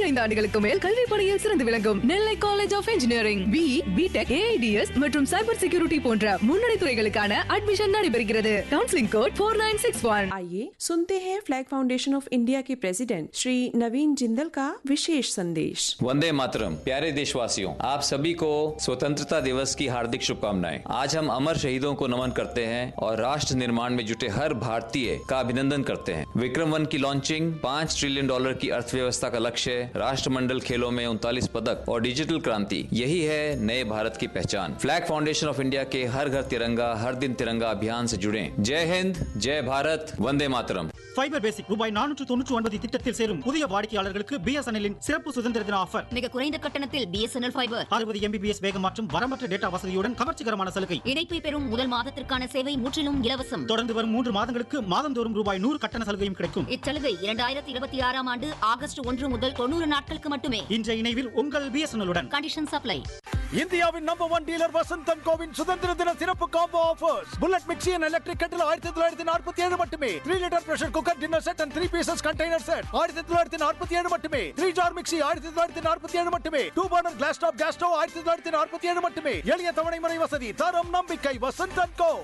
பதினைந்து ஆண்டுகளுக்கு மேல் கல்வி பணியில் சிறந்து விளங்கும் Nellai college of engineering B BTech AIDS மற்றும் சைபர் செக்யூரிட்டி போன்ற முன்னணி துறைகளுக்கான அட்மிஷன் நடைபெறுகிறது counselling code four nine six one आइए सुनते हैं फ्लैग फाउंडेशन ऑफ इंडिया के प्रेसिडेंट श्री नवीन जिंदल का विशेष संदेश वंदे मातरम प्यारे देशवासियों आप सभी को स्वतंत्रता दिवस की हार्दिक शुभकामनाएं आज हम अमर शहीदों को नमन करते हैं और राष्ट्र निर्माण में जुटे हर भारतीय का अभिनंदन करते हैं विक्रम वन की लॉन्चिंग पाँच ट्रिलियन डॉलर की अर्थव्यवस्था का लक्ष्य राष्ट्रमंडल खेलों में उनतालीस पदक और डिजिटल क्रांति यही है नए भारत की पहचान फ्लैग फाउंडेशन ऑफ इंडिया के हर घर तिरंगा हर दिन तिरंगा अभियान से जुड़े जय हिंद जय भारत वंदे मातरम ஃபைபர் பேசிக் ரூபாய் நானூற்று தொண்ணூற்று ஒன்பது திட்டத்தில் சேரும் புதிய வாடிக்கையாளர்களுக்கு பிஎஸ்என்எல்லின் சிறப்பு சுதந்திர தின ஆஃபர் மிக குறைந்த கட்டணத்தில் பிஎஸ்என்எல் ஃபைபர் அறுபது எம்பிபிஎஸ் வேகம் மற்றும் வரம்பற்ற டேட்டா வசதியுடன் கவர்ச்சிகரமான சலுகை இணைப்பை பெறும் முதல் மாதத்திற்கான சேவை முற்றிலும் இலவசம் தொடர்ந்து வரும் மூன்று மாதங்களுக்கு மாதந்தோறும் ரூபாய் நூறு கட்டண சலுகையும் கிடைக்கும் இச்சலுகை இரண்டாயிரத்தி இருபத்தி ஆறாம் ஆண்டு ஆகஸ்ட் ஒன்று முதல் தொண்ணூறு நாட்களுக்கு மட்டுமே இன்றைய இணைவில் உங்கள் பிஎஸ்என்எல்லுடன் கண்டிஷன் சப்ளை இந்தியாவின் நம்பர் ஒன் டீலர் வசந்தன் கோவின் சுதந்திர தின சிறப்பு combo offers bullet mixie and electric kettle ஆயிரத்தி தொள்ளாயிரத்தி நாற்பத்தி ஏழு மட்டுமே three litre pressure cooker dinner set and three pieces container set ஆயிரத்தி தொள்ளாயிரத்தி நாற்பத்தி ஏழு மட்டுமே த்ரீ ஜார் மிக்சி ஆயிரத்தி தொள்ளாயிரத்தி நாற்பத்தி ஏழு மட்டுமே two burner glass top gas stove ஆயிரத்தி தொள்ளாயிரத்தி நாற்பத்தி ஏழு மட்டுமே எளிய தவணை முறை வசதி தரம் நம்பிக்கை வசந்தன் கோ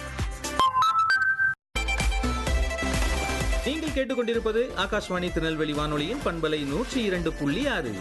நீங்கள் கேட்டுக்கொண்டிருப்பது ஆகாஷ்வாணி திருநெல்வேலி வானொலியின் பண்பலை நூற்றி இரண்டு புள்ளி ஆறு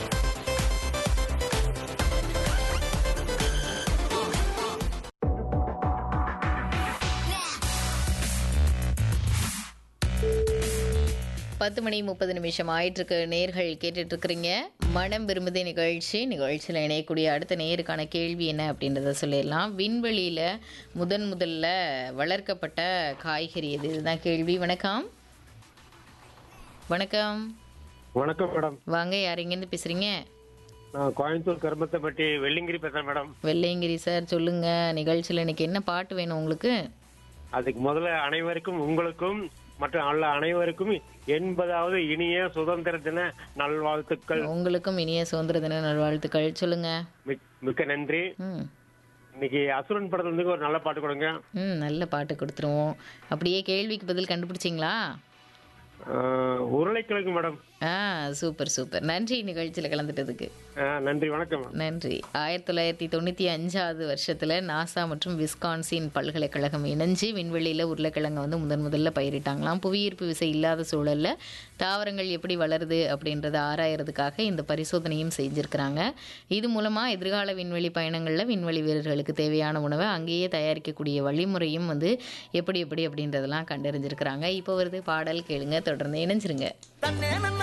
பத்து மணி முப்பது நிமிஷம் ஆயிட்டிருக்கு நேர்கள் கேட்டுட்டு இருக்கிறீங்க மனம் விரும்புதே நிகழ்ச்சி நிகழ்ச்சியில் இணையக்கூடிய அடுத்த நேருக்கான கேள்வி என்ன அப்படின்றத சொல்லிடலாம் விண்வெளியில் முதன் முதல்ல வளர்க்கப்பட்ட காய்கறி எது இதுதான் கேள்வி வணக்கம் வணக்கம் வணக்கம் மேடம் வாங்க யார் எங்கேருந்து பேசுகிறீங்க நான் கோயம்புத்தூர் கருமத்தைப்பட்டி வெள்ளிங்கிரி பேசுறேன் மேடம் வெள்ளையங்கிரி சார் சொல்லுங்க நிகழ்ச்சியில் இன்னைக்கு என்ன பாட்டு வேணும் உங்களுக்கு அதுக்கு முதல்ல அனைவருக்கும் உங்களுக்கும் மற்றும் அல்ல அனைவருக்கும் எண்பதாவது இனிய சுதந்திர தின நல்வாழ்த்துக்கள் உங்களுக்கும் இனிய சுதந்திர தின நல்வாழ்த்துக்கள் சொல்லுங்க மிக்- மிக்க நன்றி ம் இன்னைக்கு அசுரன் படத்துல இருந்து ஒரு நல்ல பாட்டு கொடுங்க ம் நல்ல பாட்டு கொடுத்துருவோம் அப்படியே கேள்விக்கு பதில் கண்டுபிடிச்சிங்களா ஆஹ், உருளைக்கிழங்கு மேடம் ஆ சூப்பர் சூப்பர் நன்றி நிகழ்ச்சியில் கலந்துட்டதுக்கு ஆஹ், நன்றி வணக்கம் மேடம். நன்றி ஆயிரத்தி தொள்ளாயிரத்தி தொண்ணூற்றி அஞ்சாவது வருஷத்தில் நாசா மற்றும் விஸ்கான்சின் பல்கலைக்கழகம் இணைஞ்சு விண்வெளியில் உருளைக்கிழங்கை வந்து முதன் முதல்ல பயிரிட்டாங்களாம் புவியீர்ப்பு விசை இல்லாத சூழலில் தாவரங்கள் எப்படி வளருது அப்படின்றத ஆராயறதுக்காக இந்த பரிசோதனையும் செஞ்சுருக்கிறாங்க இது மூலமாக எதிர்கால விண்வெளி பயணங்களில் விண்வெளி வீரர்களுக்கு தேவையான உணவை அங்கேயே தயாரிக்கக்கூடிய வழிமுறையும் வந்து எப்படி எப்படி அப்படின்றதெல்லாம் கண்டறிஞ்சிருக்கிறாங்க இப்போ வருது பாடல் கேளுங்க தொடர்ந்து இணைஞ்சிருங்க